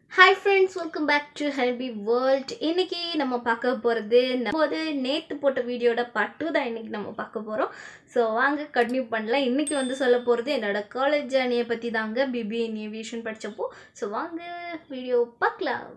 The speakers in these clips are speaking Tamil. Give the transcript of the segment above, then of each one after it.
hi friends welcome back to Helpy World இன்னைக்கு நம்ம பார்க்க போகிறது போது நேற்று போட்ட வீடியோட பார்ட் டூ தான் இன்னைக்கு நம்ம பார்க்க போகிறோம் ஸோ வாங்க கண்டினியூ பண்ணலாம் இன்னைக்கு வந்து சொல்ல போகிறது என்னோட காலேஜ் ஜேர்னியை பற்றி தாங்க பிபிஏ இன் ஏவியேஷன் படித்தப்போ ஸோ வாங்க வீடியோ பார்க்கலாம்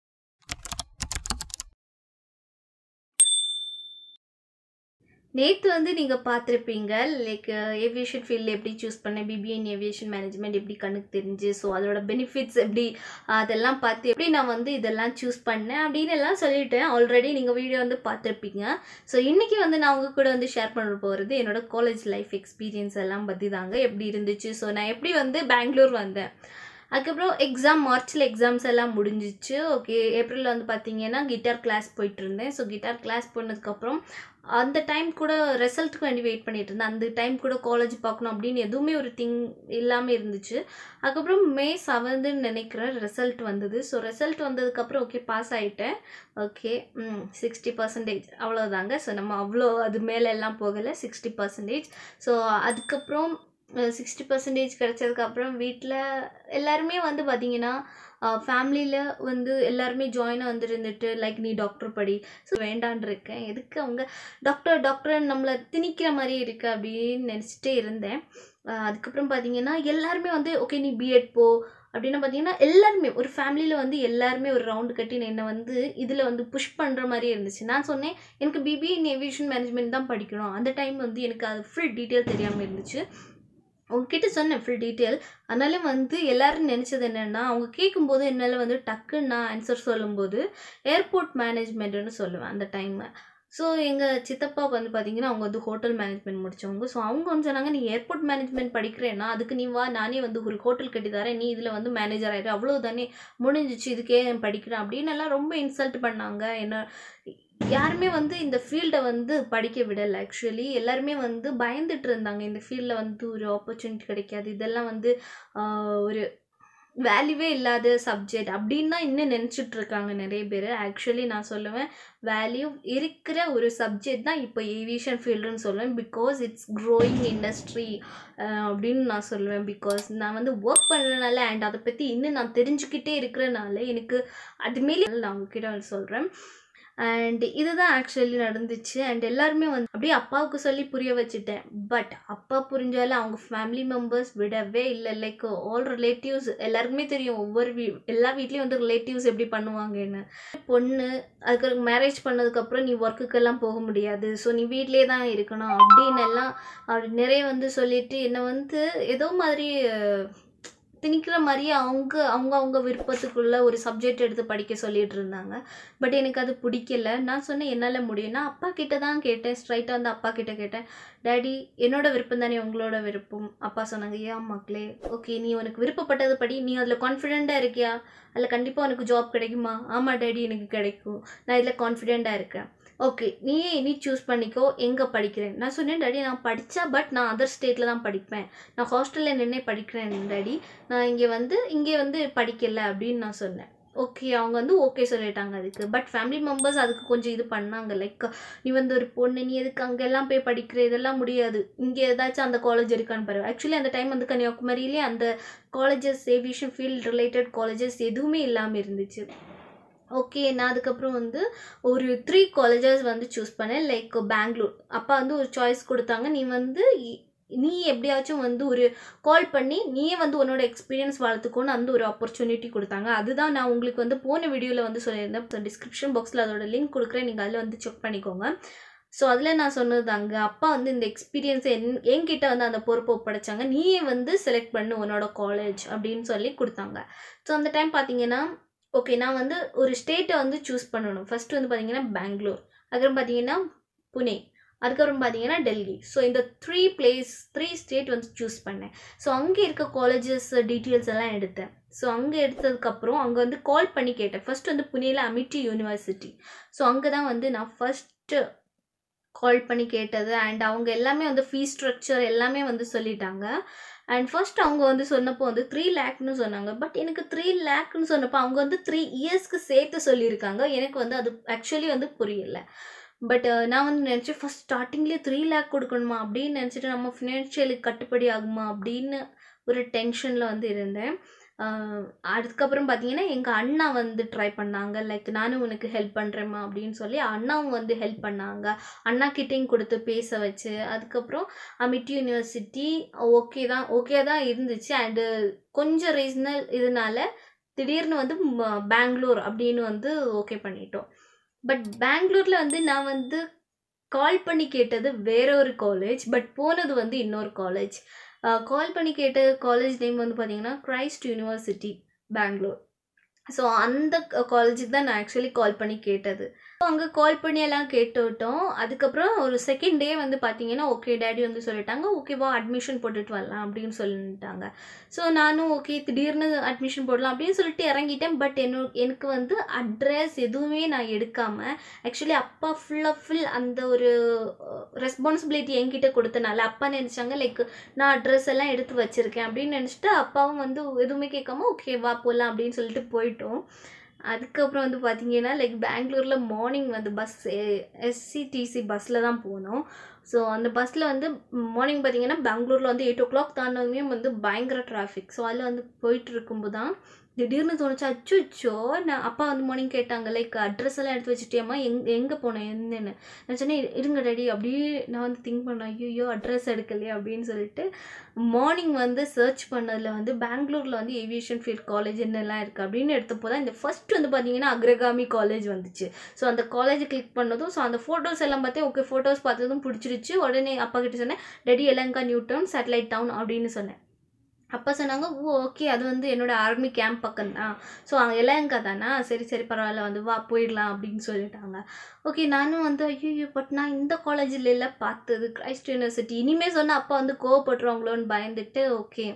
நேற்று வந்து நீங்கள் பார்த்துருப்பீங்க லைக் ஏவியேஷன் ஃபீல்டில் எப்படி சூஸ் பண்ணேன் பிபிஏ இன் ஏவியேஷன் மேனேஜ்மெண்ட் எப்படி கண்ணுக்கு தெரிஞ்சு ஸோ அதோட பெனிஃபிட்ஸ் எப்படி அதெல்லாம் பார்த்து எப்படி நான் வந்து இதெல்லாம் சூஸ் பண்ணேன் அப்படின்னு எல்லாம் சொல்லிட்டேன் ஆல்ரெடி நீங்கள் வீடியோ வந்து பார்த்துருப்பீங்க ஸோ இன்றைக்கி வந்து நான் உங்கள் கூட வந்து ஷேர் பண்ண போகிறது என்னோட காலேஜ் லைஃப் எக்ஸ்பீரியன்ஸ் எல்லாம் பற்றி தாங்க எப்படி இருந்துச்சு ஸோ நான் எப்படி வந்து பெங்களூர் வந்தேன் அதுக்கப்புறம் எக்ஸாம் மார்ச்சில் எக்ஸாம்ஸ் எல்லாம் முடிஞ்சிச்சு ஓகே ஏப்ரலில் வந்து பார்த்தீங்கன்னா கிட்டார் கிளாஸ் போயிட்டு இருந்தேன் ஸோ கிட்டார் கிளாஸ் போனதுக்கப்புறம் அந்த டைம் கூட ரிசல்ட்டுக்கு வேண்டி வெயிட் பண்ணிட்டு இருந்தேன் அந்த டைம் கூட காலேஜ் பார்க்கணும் அப்படின்னு எதுவுமே ஒரு திங் இல்லாமல் இருந்துச்சு அதுக்கப்புறம் மே செவன்த்துன்னு நினைக்கிறேன் ரிசல்ட் வந்தது ஸோ ரிசல்ட் வந்ததுக்கப்புறம் ஓகே பாஸ் ஆகிட்டேன் ஓகே சிக்ஸ்டி பர்சன்டேஜ் அவ்வளோதாங்க ஸோ நம்ம அவ்வளோ அது மேலே எல்லாம் போகலை சிக்ஸ்டி பர்சன்டேஜ் ஸோ அதுக்கப்புறம் சிக்ஸ்டி பர்சன்டேஜ் கிடச்சதுக்கப்புறம் வீட்டில் எல்லாருமே வந்து பார்த்திங்கன்னா ஃபேமிலியில் வந்து எல்லாருமே ஜாயினாக வந்துருந்துட்டு லைக் நீ டாக்டர் படி ஸோ வேண்டான் இருக்கேன் எதுக்கு அவங்க டாக்டர் டாக்டர் நம்மளை திணிக்கிற மாதிரி இருக்கு அப்படின்னு நினச்சிட்டே இருந்தேன் அதுக்கப்புறம் பார்த்தீங்கன்னா எல்லாருமே வந்து ஓகே நீ பிஎட் போ அப்படின்னு பார்த்தீங்கன்னா எல்லாருமே ஒரு ஃபேமிலியில் வந்து எல்லாருமே ஒரு ரவுண்டு கட்டி என்னை வந்து இதில் வந்து புஷ் பண்ணுற மாதிரி இருந்துச்சு நான் சொன்னேன் எனக்கு பிபிஏ இன் ஏவியேஷன் மேனேஜ்மெண்ட் தான் படிக்கணும் அந்த டைம் வந்து எனக்கு அது ஃபுல் டீட்டெயில் தெரியாமல் இருந்துச்சு உங்ககிட்ட சொன்னேன் ஃபுல் டீட்டெயில் அதனால வந்து எல்லோரும் நினச்சது என்னென்னா அவங்க கேட்கும்போது என்னால் வந்து டக்குன்னு நான் ஆன்சர் சொல்லும்போது ஏர்போர்ட் மேனேஜ்மெண்ட்டுன்னு சொல்லுவேன் அந்த டைமை ஸோ எங்கள் சித்தப்பா வந்து பார்த்தீங்கன்னா அவங்க வந்து ஹோட்டல் மேனேஜ்மெண்ட் முடித்தவங்க ஸோ அவங்க வந்து சொன்னாங்க நீ ஏர்போர்ட் மேனேஜ்மெண்ட் படிக்கிறேன்னா அதுக்கு நீ வா நானே வந்து ஒரு ஹோட்டல் கட்டி தரேன் நீ இதில் வந்து மேனேஜர் ஆகிடு அவ்வளோ தானே முடிஞ்சிச்சு இதுக்கே படிக்கிறேன் அப்படின்னு எல்லாம் ரொம்ப இன்சல்ட் பண்ணாங்க என்ன யாருமே வந்து இந்த ஃபீல்டை வந்து படிக்க விடலை ஆக்சுவலி எல்லாருமே வந்து பயந்துட்டு இருந்தாங்க இந்த ஃபீல்டில் வந்து ஒரு ஆப்பர்ச்சுனிட்டி கிடைக்காது இதெல்லாம் வந்து ஒரு வேல்யூவே இல்லாத சப்ஜெக்ட் அப்படின்னு தான் இன்னும் நினச்சிட்டு இருக்காங்க நிறைய பேர் ஆக்சுவலி நான் சொல்லுவேன் வேல்யூ இருக்கிற ஒரு சப்ஜெக்ட் தான் இப்போ ஏவியேஷன் ஃபீல்டுன்னு சொல்லுவேன் பிகாஸ் இட்ஸ் க்ரோயிங் இண்டஸ்ட்ரி அப்படின்னு நான் சொல்லுவேன் பிகாஸ் நான் வந்து ஒர்க் பண்ணுறதுனால அண்ட் அதை பற்றி இன்னும் நான் தெரிஞ்சுக்கிட்டே இருக்கிறனால எனக்கு அதுமாரி நான் உங்ககிட்ட சொல்கிறேன் அண்ட் இதுதான் ஆக்சுவலி நடந்துச்சு அண்ட் எல்லாருமே வந்து அப்படியே அப்பாவுக்கு சொல்லி புரிய வச்சுட்டேன் பட் அப்பா புரிஞ்சாலும் அவங்க ஃபேமிலி மெம்பர்ஸ் விடவே இல்லை லைக் ஆல் ரிலேட்டிவ்ஸ் எல்லாருக்குமே தெரியும் ஒவ்வொரு வீ எல்லா வீட்லேயும் வந்து ரிலேட்டிவ்ஸ் எப்படி பண்ணுவாங்கன்னு பொண்ணு அதுக்கு மேரேஜ் பண்ணதுக்கப்புறம் நீ ஒர்க்குக்கெல்லாம் போக முடியாது ஸோ நீ வீட்லேயே தான் இருக்கணும் அப்படின்னு எல்லாம் அப்படி நிறைய வந்து சொல்லிட்டு என்னை வந்து ஏதோ மாதிரி திணிக்கிற மாதிரியே அவங்க அவங்க அவங்க விருப்பத்துக்குள்ள ஒரு சப்ஜெக்ட் எடுத்து படிக்க சொல்லிட்டு இருந்தாங்க பட் எனக்கு அது பிடிக்கல நான் சொன்னேன் என்னால் முடியும் நான் அப்பா கிட்ட தான் கேட்டேன் ஸ்ட்ரைட்டாக வந்து அப்பா கிட்ட கேட்டேன் டேடி என்னோட விருப்பம் தானே உங்களோட விருப்பம் அப்பா சொன்னாங்க ஏன் மக்களே ஓகே நீ உனக்கு விருப்பப்பட்டது படி நீ அதில் கான்ஃபிடெண்ட்டாக இருக்கியா அதில் கண்டிப்பாக உனக்கு ஜாப் கிடைக்குமா ஆமாம் டேடி எனக்கு கிடைக்கும் நான் இதில் கான்ஃபிடெண்ட்டாக இருக்கேன் ஓகே நீயே நீ சூஸ் பண்ணிக்கோ எங்கே படிக்கிறேன் நான் சொன்னேன் டாடி நான் படித்தா பட் நான் அதர் ஸ்டேட்டில் தான் படிப்பேன் நான் ஹாஸ்டலில் நின்று படிக்கிறேன் டாடி நான் இங்கே வந்து இங்கே வந்து படிக்கலை அப்படின்னு நான் சொன்னேன் ஓகே அவங்க வந்து ஓகே சொல்லிட்டாங்க அதுக்கு பட் ஃபேமிலி மெம்பர்ஸ் அதுக்கு கொஞ்சம் இது பண்ணாங்க லைக் நீ வந்து ஒரு பொண்ணு நீ எதுக்கு அங்கெல்லாம் போய் படிக்கிற இதெல்லாம் முடியாது இங்கே ஏதாச்சும் அந்த காலேஜ் இருக்கான்னு பாரு ஆக்சுவலி அந்த டைம் வந்து கன்னியாகுமரியிலே அந்த colleges aviation field related colleges எதுவுமே இல்லாமல் இருந்துச்சு ஓகே நான் அதுக்கப்புறம் வந்து ஒரு த்ரீ காலேஜஸ் வந்து சூஸ் பண்ணேன் லைக் பெங்களூர் அப்பா வந்து ஒரு சாய்ஸ் கொடுத்தாங்க நீ வந்து நீ எப்படியாச்சும் வந்து ஒரு கால் பண்ணி நீயே வந்து உன்னோட எக்ஸ்பீரியன்ஸ் வளர்த்துக்கோன்னு அந்த ஒரு ஆப்பர்ச்சுனிட்டி கொடுத்தாங்க அதுதான் நான் உங்களுக்கு வந்து போன வீடியோவில் வந்து சொல்லியிருந்தேன் டிஸ்கிரிப்ஷன் பாக்ஸில் அதோட லிங்க் கொடுக்குறேன் நீங்கள் அதில் வந்து செக் பண்ணிக்கோங்க ஸோ அதில் நான் சொன்னது அங்கே அப்பா வந்து இந்த எக்ஸ்பீரியன்ஸை என் என்கிட்ட வந்து அந்த பொறுப்பை ஒப்படைச்சாங்க நீயே வந்து செலக்ட் பண்ணு உன்னோட காலேஜ் அப்படின்னு சொல்லி கொடுத்தாங்க ஸோ அந்த டைம் பார்த்தீங்கன்னா ஓகே நான் வந்து ஒரு ஸ்டேட்டை வந்து சூஸ் பண்ணணும் ஃபஸ்ட்டு வந்து பார்த்தீங்கன்னா பெங்களூர் அதுக்கப்புறம் பார்த்தீங்கன்னா புனே அதுக்கப்புறம் பார்த்தீங்கன்னா டெல்லி ஸோ இந்த த்ரீ பிளேஸ் த்ரீ ஸ்டேட் வந்து சூஸ் பண்ணேன் ஸோ அங்கே இருக்க காலேஜஸ் டீட்டெயில்ஸ் எல்லாம் எடுத்தேன் ஸோ அங்கே எடுத்ததுக்கப்புறம் அங்கே வந்து கால் பண்ணி கேட்டேன் ஃபஸ்ட் வந்து புனேயில் அமிட்டி யூனிவர்சிட்டி ஸோ அங்கே தான் வந்து நான் ஃபஸ்ட்டு கால் பண்ணி கேட்டது அண்ட் அவங்க எல்லாமே வந்து ஃபீஸ் ஸ்ட்ரக்சர் எல்லாமே வந்து சொல்லிட்டாங்க அண்ட் ஃபர்ஸ்ட் அவங்க வந்து சொன்னப்போ வந்து த்ரீ லேக்னு சொன்னாங்க பட் எனக்கு த்ரீ லேக்னு சொன்னப்போ அவங்க வந்து த்ரீ இயர்ஸ்க்கு சேர்த்து சொல்லியிருக்காங்க எனக்கு வந்து அது ஆக்சுவலி வந்து புரியல பட் நான் வந்து நினச்சேன் ஃபஸ்ட் ஸ்டார்டிங்லேயே த்ரீ லேக் கொடுக்கணுமா அப்படின்னு நினச்சிட்டு நம்ம ஃபினான்ஷியலுக்கு கட்டுப்படி ஆகுமா அப்படின்னு ஒரு டென்ஷனில் வந்து இருந்தேன் ஆஹ் அதுக்கப்புறம் பார்த்தீங்கன்னா எங்கள் அண்ணா வந்து ட்ரை பண்ணாங்க லைக் நானும் உனக்கு ஹெல்ப் பண்ணுறேம்மா அப்படின்னு சொல்லி அண்ணாவும் வந்து ஹெல்ப் பண்ணாங்க அண்ணா கிட்டேயும் கொடுத்து பேச வச்சு அதுக்கப்புறம் அமிட் யூனிவர்சிட்டி ஓகே தான் ஓகே தான் இருந்துச்சு அண்டு கொஞ்சம் ரீசனல் இதனால திடீர்னு வந்து ம- பெங்களூர் அப்படின்னு வந்து ஓகே பண்ணிட்டோம் பட் பெங்களூரில் வந்து நான் வந்து கால் பண்ணி கேட்டது வேற ஒரு காலேஜ் பட் போனது வந்து இன்னொரு காலேஜ் கால் பண்ணி கேட்ட காலேஜ் நேம் வந்து பார்த்தீங்கன்னா கிரைஸ்ட் யூனிவர்சிட்டி பெங்களூர் ஸோ அந்த காலேஜுக்கு தான் நான் ஆக்சுவலி கால் பண்ணி கேட்டது அங்கே கால் பண்ணி எல்லாம் கேட்டு விட்டோம் அதுக்கப்புறம் ஒரு செகண்ட் டே வந்து பார்த்தீங்கன்னா ஓகே டேடி வந்து சொல்லிட்டாங்க ஓகேவா அட்மிஷன் போட்டுட்டு வரலாம் அப்படின்னு சொல்லிட்டாங்க ஸோ நானும் ஓகே திடீர்னு அட்மிஷன் போடலாம் அப்படின்னு சொல்லிட்டு இறங்கிட்டேன் பட் என்ன எனக்கு வந்து அட்ரஸ் எதுவுமே நான் எடுக்காமல் ஆக்சுவலி அப்பா ஃபுல்லாக ஃபுல் அந்த ஒரு ரெஸ்பான்சிபிலிட்டி என்கிட்ட கொடுத்தனால அப்பா நினச்சாங்க லைக் நான் அட்ரஸ் எல்லாம் எடுத்து வச்சுருக்கேன் அப்படின்னு நினச்சிட்டு அப்பாவும் வந்து எதுவுமே கேட்காம ஓகே வா போகலாம் அப்படின்னு சொல்லிட்டு போயிட்டோம் அதுக்கப்புறம் வந்து பார்த்தீங்கன்னா லைக் பெங்களூரில் மார்னிங் வந்து பஸ் எஸ்சிடிசி பஸ்ஸில் தான் போனோம் ஸோ அந்த பஸ்ஸில் வந்து மார்னிங் பார்த்தீங்கன்னா பெங்களூரில் வந்து எயிட் ஓ கிளாக் தாண்டதுமே வந்து பயங்கர டிராஃபிக் ஸோ அதில் வந்து போயிட்டு இருக்கும்போது தான் திடீர்னு தோணுச்சு அச்சோ நான் அப்பா வந்து மார்னிங் கேட்டாங்க லைக் அட்ரஸ் எல்லாம் எடுத்து வச்சுட்டியாம்மா எங் எங்கே போனேன் என்னன்னு நான் சொன்னேன் இருங்க டாடி அப்படியே நான் வந்து திங்க் பண்ணேன் ஐயோ அட்ரஸ் எடுக்கலையே அப்படின்னு சொல்லிட்டு மார்னிங் வந்து சர்ச் பண்ணதில் வந்து பெங்களூரில் வந்து ஏவியேஷன் ஃபீல்ட் காலேஜ் என்னெல்லாம் இருக்குது அப்படின்னு எடுத்தப்போ தான் இந்த ஃபர்ஸ்ட் வந்து பார்த்தீங்கன்னா அக்ரகாமி காலேஜ் வந்துச்சு ஸோ அந்த காலேஜ் கிளிக் பண்ணதும் ஸோ அந்த ஃபோட்டோஸ் எல்லாம் பார்த்தேன் ஓகே ஃபோட்டோஸ் பார்த்ததும் பிடிச்சிருச்சு உடனே அப்பா கிட்ட சொன்னேன் டெடி Yelahanka new town satellite town அப்படின்னு சொன்னேன் அப்பா சொன்னாங்க ஓ ஓகே அது வந்து என்னோட ஆர்மி கேம்ப் பக்கம் தான் ஸோ அங்கே எலங்கா தானா சரி சரி பரவாயில்ல வந்து வா போயிடலாம் அப்படின்னு சொல்லிட்டாங்க ஓகே நானும் வந்து ஐயோ பட் நான் இந்த காலேஜில் இல்லை பார்த்தது கிரைஸ்ட் யூனிவர்சிட்டி இனிமேல் சொன்னால் அப்பா வந்து கோவப்பட்டுருவாங்களோன்னு பயந்துட்டு ஓகே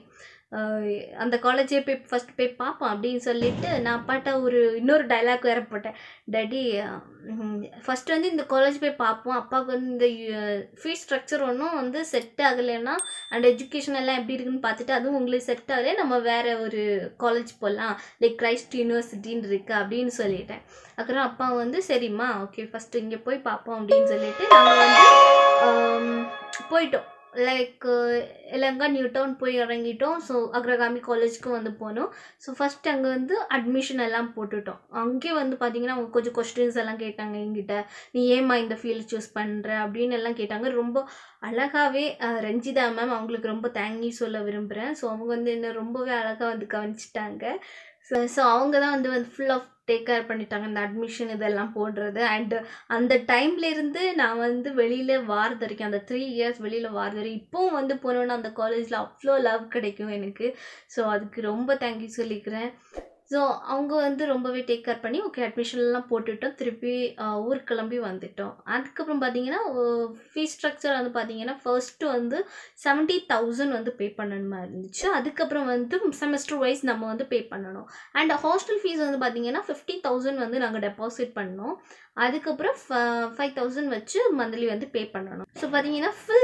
அந்த காலேஜே போய் ஃபஸ்ட் போய் பார்ப்போம் அப்படின்னு சொல்லிட்டு நான் அப்பாட்ட ஒரு இன்னொரு டைலாக் வேற போட்டேன் டேடி ஃபஸ்ட்டு வந்து இந்த காலேஜ் போய் பார்ப்போம் அப்பாவுக்கு வந்து இந்த ஃபீஸ் ஸ்ட்ரக்சர் ஒன்றும் வந்து செட் ஆகலைன்னா அண்ட் எஜுகேஷன் எல்லாம் எப்படி இருக்குன்னு பார்த்துட்டு அதுவும் உங்களுக்கு செட் ஆகலை நம்ம வேற ஒரு காலேஜ் போகலாம் லைக் கிரைஸ்ட் யூனிவர்சிட்டின்னு இருக்கு அப்படின்னு சொல்லிட்டேன் அப்புறம் அப்பா வந்து சரிம்மா ஓகே ஃபஸ்ட்டு இங்கே போய் பார்ப்போம் அப்படின்னு சொல்லிட்டு நாங்கள் வந்து ஆம், போயிட்டோம் லைக் எலங்கா நியூ டவுன் போய் இறங்கிட்டோம் ஸோ அக்ரகாமி காலேஜ்க்கு வந்து போனோம் ஸோ ஃபஸ்ட் அங்கே வந்து அட்மிஷன் எல்லாம் போட்டுட்டோம் அங்கே வந்து பார்த்தீங்கன்னா அவங்க கொஞ்சம் கொஸ்டின்ஸ் எல்லாம் கேட்டாங்க எங்கிட்ட நீ ஏம்மா இந்த ஃபீல்ட் சூஸ் பண்ணுற அப்படின்னு எல்லாம் கேட்டாங்க ரொம்ப அழகாகவே அஹ், ரஞ்சிதா மேம் அவங்களுக்கு ரொம்ப தேங்க்யூ சொல்ல விரும்புகிறேன் ஸோ அவங்க வந்து என்ன ரொம்பவே அழகாக வந்து கவனிச்சிட்டாங்க ஸோ ஸோ அவங்க தான் வந்து வந்து ஃபுல் ஆஃப் டேக் கேர் பண்ணிட்டாங்க இந்த அட்மிஷன் இதெல்லாம் போடுறது அண்ட் அந்த டைம்ல இருந்து நான் வந்து வெளியில் வாரது வரைக்கும் அந்த த்ரீ இயர்ஸ் வெளியில் வாரது வரைக்கும் இப்போவும் வந்து போனோன்னா அந்த காலேஜில் அவ்வளோ லவ் கிடைக்கும் எனக்கு ஸோ அதுக்கு ரொம்ப தேங்க்யூ சொல்லிக்கிறேன் ஸோ அவங்க வந்து ரொம்பவே டேக் கேர் பண்ணி ஓகே அட்மிஷன்லாம் போட்டுட்டோம் திருப்பி ஆஹ், ஊருக்கு கிளம்பி வந்துட்டோம் அதுக்கப்புறம் பார்த்தீங்கன்னா ஃபீஸ் ஸ்ட்ரக்சர் வந்து பார்த்தீங்கன்னா ஃபர்ஸ்ட்டு வந்து செவன்ட்டி தௌசண்ட் வந்து பே பண்ணணுமா இருந்துச்சு அதுக்கப்புறம் வந்து செமஸ்டர் வைஸ் நம்ம வந்து பே பண்ணணும் அண்ட் ஹாஸ்டல் ஃபீஸ் வந்து பார்த்தீங்கன்னா ஃபிஃப்டி தௌசண்ட் வந்து நாங்கள் டெபாசிட் பண்ணோம் அதுக்கப்புறம் ஃபைவ் தௌசண்ட் வச்சு மந்த்லி வந்து பே பண்ணணும் ஸோ பார்த்தீங்கன்னா ஃபுல்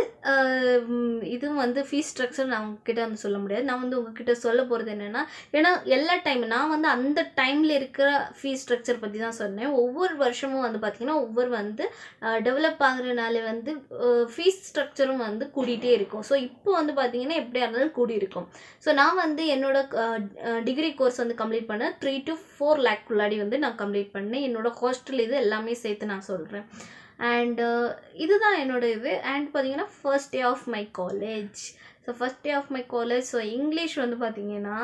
இதுவும் வந்து ஃபீஸ் ஸ்ட்ரக்சர் நான் உங்ககிட்ட வந்து சொல்ல முடியாது நான் வந்து உங்ககிட்ட சொல்ல போகிறது என்னென்னா ஏன்னா எல்லா டைம் நான் வந்து அந்த டைமில் இருக்கிற ஃபீஸ் ஸ்ட்ரக்சர் பற்றி தான் சொன்னேன் ஒவ்வொரு வருஷமும் வந்து பார்த்திங்கன்னா ஒவ்வொரு வந்து டெவலப் ஆகுறதுனால வந்து ஃபீஸ் ஸ்ட்ரக்சரும் வந்து கூடிட்டே இருக்கும் ஸோ இப்போ வந்து பார்த்திங்கன்னா எப்படியா இருந்தாலும் கூடி இருக்கும் ஸோ நான் வந்து என்னோட டிகிரி கோர்ஸ் வந்து கம்ப்ளீட் பண்ண த்ரீ டு ஃபோர் லேக் உள்ளாடி வந்து நான் கம்ப்ளீட் பண்ணேன் என்னோட ஹாஸ்டல் இது எல்லாமே சேர்த்து நான் சொல்கிறேன் அண்ட் இதுதான் என்னோட இது அண்ட் பார்த்தீங்கன்னா first day of my college so first day of my college so English வந்து பார்த்தீங்கன்னா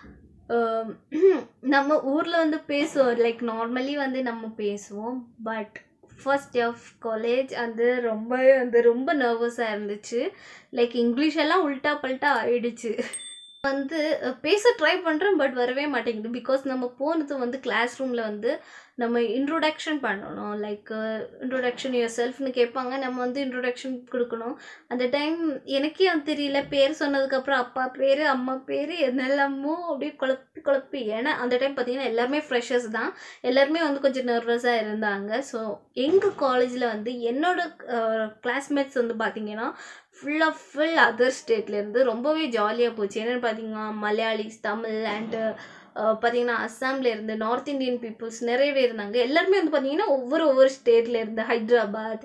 ஆம், நம்ம ஊரில் வந்து பேசுவோம் லைக் நார்மலி வந்து நம்ம பேசுவோம் but first day of college அது ரொம்பவே வந்து ரொம்ப நர்வஸாக இருந்துச்சு லைக் இங்கிலீஷ் எல்லாம் உல்ட்டா பல்ட்டா ஆயிடுச்சு வந்து அஹ், பேச ட்ரை பண்ணுறேன் பட் வரவே மாட்டேங்குது பிகாஸ் நம்ம போனது வந்து கிளாஸ் ரூமில் வந்து நம்ம இன்ட்ரோடக்ஷன் பண்ணணும் லைக் இன்ட்ரோடக்ஷன் யுவர் செல்ஃப்னு கேட்பாங்க நம்ம வந்து இன்ட்ரோடக்ஷன் கொடுக்கணும் அந்த டைம் எனக்கே அது தெரியல பேர் சொன்னதுக்கப்புறம் அப்பா பேர் அம்மா பேர் என்னெல்லாமோ அப்படியே குழப்பி குழப்பி ஏன்னா அந்த டைம் பார்த்தீங்கன்னா எல்லாருமே ஃப்ரெஷர்ஸ் தான் எல்லாருமே வந்து கொஞ்சம் நர்வஸாக இருந்தாங்க ஸோ எங்கள் காலேஜில் வந்து என்னோட கிளாஸ்மேட்ஸ் வந்து பார்த்தீங்கன்னா ஃபுல் ஆஃப் ஃபுல் அதர் ஸ்டேட்லேருந்து ரொம்பவே ஜாலியாக போச்சு என்னென்னு பார்த்தீங்கன்னா மலையாளிஸ் தமிழ் அண்டு பார்த்தீங்கன்னா அஸ்ஸாம்ல இருந்து நார்த் இந்தியன் பீப்புள்ஸ் நிறைய பேர் இருந்தாங்க எல்லாருமே வந்து பார்த்தீங்கன்னா ஒவ்வொரு ஒவ்வொரு ஸ்டேட்ல இருந்து ஹைதராபாத்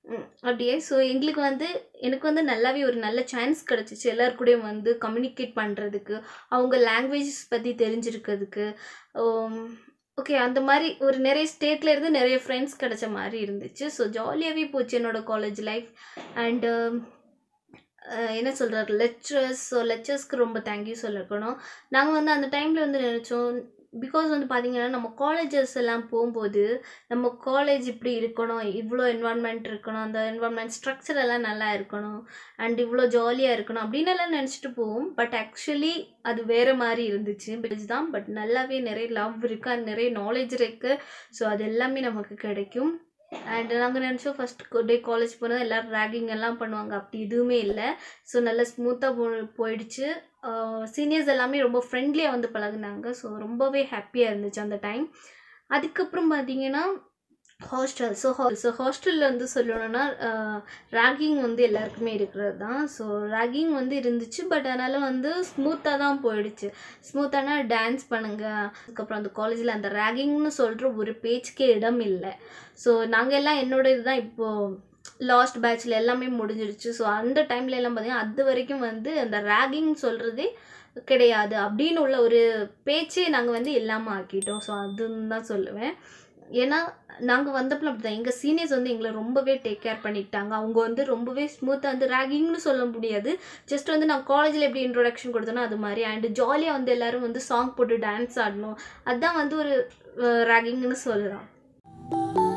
ம், அப்படியே ஸோ எங்களுக்கு வந்து எனக்கு வந்து நல்லாவே ஒரு நல்ல சான்ஸ் கிடச்சிச்சு எல்லார் கூடயும் வந்து கம்யூனிகேட் பண்ணுறதுக்கு அவங்க லாங்குவேஜஸ் பற்றி தெரிஞ்சிருக்கிறதுக்கு ஓகே அந்த மாதிரி ஒரு நிறைய ஸ்டேட்ல இருந்து நிறைய ஃப்ரெண்ட்ஸ் கிடைச்ச மாதிரி இருந்துச்சு ஸோ ஜாலியாகவே போச்சு என்னோட காலேஜ் லைஃப் அண்டு என்ன சொல்கிறார் லெக்சரர்ஸ் ஸோ லெக்சர்ஸ்க்கு ரொம்ப தேங்க்யூ சொல்லக்கணும் நாங்கள் வந்து அந்த டைமில் வந்து நினச்சோம் பிகாஸ் வந்து பார்த்தீங்கன்னா நம்ம காலேஜஸ் எல்லாம் போகும்போது நம்ம காலேஜ் இப்படி இருக்கணும் இவ்வளோ என்வான்மெண்ட் இருக்கணும் அந்த என்வான்மெண்ட் ஸ்ட்ரக்சர் எல்லாம் நல்லா இருக்கணும் அண்ட் இவ்வளோ ஜாலியாக இருக்கணும் அப்படின்னு எல்லாம் நினச்சிட்டு போவோம் பட் ஆக்சுவலி அது வேறு மாதிரி இருந்துச்சு பிரிட்ஜ் தான் பட் நல்லாவே நிறைய லவ் இருக்குது அண்ட் நிறைய நாலேஜ் இருக்குது ஸோ அது எல்லாமே நமக்கு கிடைக்கும் அண்ட் நாங்கள் நினச்சோம் ஃபஸ்ட் டே காலேஜ் போனால் எல்லோரும் ரேகிங் எல்லாம் பண்ணுவாங்க அப்படி எதுவுமே இல்லை ஸோ நல்லா ஸ்மூத்தாக போ போயிடுச்சு சீனியர்ஸ் எல்லாமே ரொம்ப ஃப்ரெண்ட்லியாக வந்து பழகுனாங்க ஸோ ரொம்பவே ஹாப்பியாக இருந்துச்சு அந்த டைம் அதுக்கப்புறம் பார்த்தீங்கன்னா ஹாஸ்டல் ஸோ ஹா ஸோ ஹாஸ்டலில் வந்து சொல்லணும்னா ரேகிங் வந்து எல்லாருக்குமே இருக்கிறது தான் ஸோ ரேகிங் வந்து இருந்துச்சு பட் அதனால் வந்து ஸ்மூத்தாக தான் போயிடுச்சு ஸ்மூத்தானா டான்ஸ் பண்ணுங்க அதுக்கப்புறம் அந்த காலேஜில் அந்த ரேகிங்னு சொல்கிற ஒரு பேச்சுக்கே இடம் இல்லை ஸோ நாங்கள் எல்லாம் என்னோட இதுதான் இப்போது லாஸ்ட் பேட்ச்சில் எல்லாமே முடிஞ்சிருச்சு ஸோ அந்த டைம்ல எல்லாம் பார்த்தீங்கன்னா அது வரைக்கும் வந்து அந்த ரேகிங் சொல்கிறதே கிடையாது அப்படின்னு உள்ள ஒரு பேச்சே நாங்கள் வந்து இல்லாமல் ஆக்கிட்டோம் ஸோ அதுன்னு தான் சொல்லுவேன் ஏன்னா நாங்கள் வந்தப்போ அப்படி தான் எங்கள் சீனியர்ஸ் வந்து எங்களை ரொம்பவே டேக் கேர் பண்ணிக்கிட்டாங்க அவங்க வந்து ரொம்பவே ஸ்மூத்தாக வந்து ரேகிங்னு சொல்ல முடியாது ஜஸ்ட் வந்து நான் காலேஜில் எப்படி இன்ட்ரோடக்ஷன் கொடுத்தனோ அது மாதிரி அண்டு ஜாலியாக வந்து எல்லோரும் வந்து சாங் போட்டு டான்ஸ் ஆடணும் அதுதான் வந்து ஒரு ரேகிங்னு சொல்லலாம்